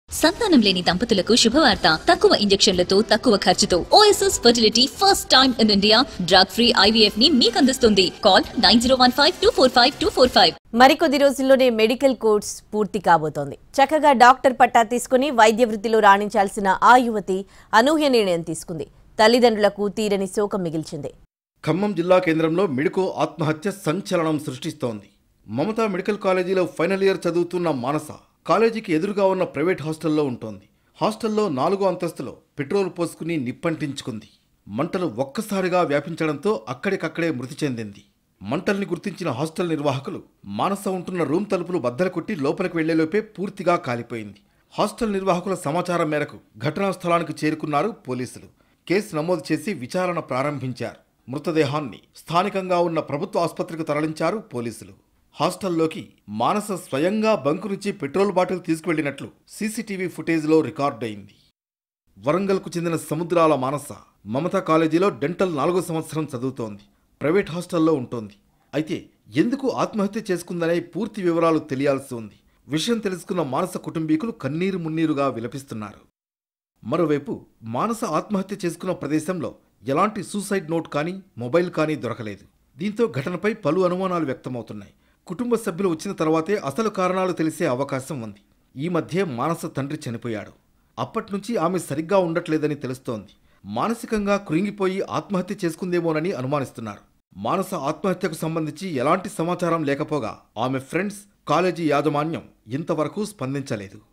సంతానం లేని దంపతులకు శుభవార్త తక్కువ ఇంజెక్షన్లతో తక్కువ ఖర్చుతో Oasis fertility first time in India drug free IVF ని మీకు అందిస్తుంది call nine zero one five two four five two four five మరికొద్ది రోజుల్లోనే మెడికల్ కోర్స్ పూర్తి కాబోతోంది చక్కగా డాక్టర్ పట్టా తీసుకుని వైద్య వృత్తిలో రాణించాల్సిన ఆ యువతి అనూహ్య నిర్ణయం తీసుకుంది తల్లిదండ్రులకు తీరని శోకం మిగిల్చింది ఖమ్మం జిల్లా కేంద్రంలో మెడికో ఆత్మహత్య సంచలనం సృష్టిస్తోంది మమతా మెడికల్ కాలేజీలో ఫైనల్ ఇయర్ చదువుతున్న మానస కాలేజీకి ఎదురుగా ఉన్న ప్రైవేట్ హాస్టల్లో ఉంటోంది హాస్టల్లో నాలుగో అంతస్తులో పెట్రోల్ పోసుకుని నిప్పంటించుకుంది మంటలు ఒక్కసారిగా వ్యాపించడంతో అక్కడికక్కడే మృతి చెందింది మంటల్ని గుర్తించిన హాస్టల్ నిర్వాహకులు మానస ఉంటున్న రూమ్ తలుపులు బద్దలు కొట్టి లోపలికి వెళ్లేలోపే పూర్తిగా కాలిపోయింది హాస్టల్ నిర్వాహకుల సమాచారం మేరకు ఘటనా స్థలానికి చేరుకున్నారు పోలీసులు కేసు నమోదు చేసి విచారణ ప్రారంభించారు మృతదేహాన్ని స్థానికంగా ఉన్న ప్రభుత్వ ఆసుపత్రికి తరలించారు పోలీసులు హాస్టల్లోకి మానస స్వయంగా బంకు నుంచి పెట్రోల్ బాటిల్ తీసుకువెళ్లినట్లు సీసీటీవీ ఫుటేజ్లో రికార్డయింది వరంగల్కు చెందిన సముద్రాల మానస మమతా కాలేజీలో డెంటల్ నాలుగో సంవత్సరం చదువుతోంది ప్రైవేట్ హాస్టల్లో ఉంటోంది అయితే ఎందుకు ఆత్మహత్య చేసుకుందనే పూర్తి వివరాలు తెలియాల్సి ఉంది విషయం తెలుసుకున్న మానస కుటుంబీకులు కన్నీరు మున్నీరుగా విలపిస్తున్నారు మరోవైపు మానస ఆత్మహత్య చేసుకున్న ప్రదేశంలో ఎలాంటి సూసైడ్ నోట్ కానీ మొబైల్ కానీ దొరకలేదు దీంతో ఘటనపై పలు అనుమానాలు వ్యక్తమవుతున్నాయి కుటుంబ సభ్యులు వచ్చిన తర్వాతే అసలు కారణాలు తెలిసే అవకాశం ఉంది ఈ మధ్య మానస తండ్రి చనిపోయాడు అప్పట్నుంచి ఆమె సరిగ్గా ఉండట్లేదని తెలుస్తోంది మానసికంగా కృంగిపోయి ఆత్మహత్య చేసుకుందేమోనని అనుమానిస్తున్నారు మానస ఆత్మహత్యకు సంబంధించి ఎలాంటి సమాచారం లేకపోగా ఆమె ఫ్రెండ్స్ కాలేజీ యాజమాన్యం ఇంతవరకు స్పందించలేదు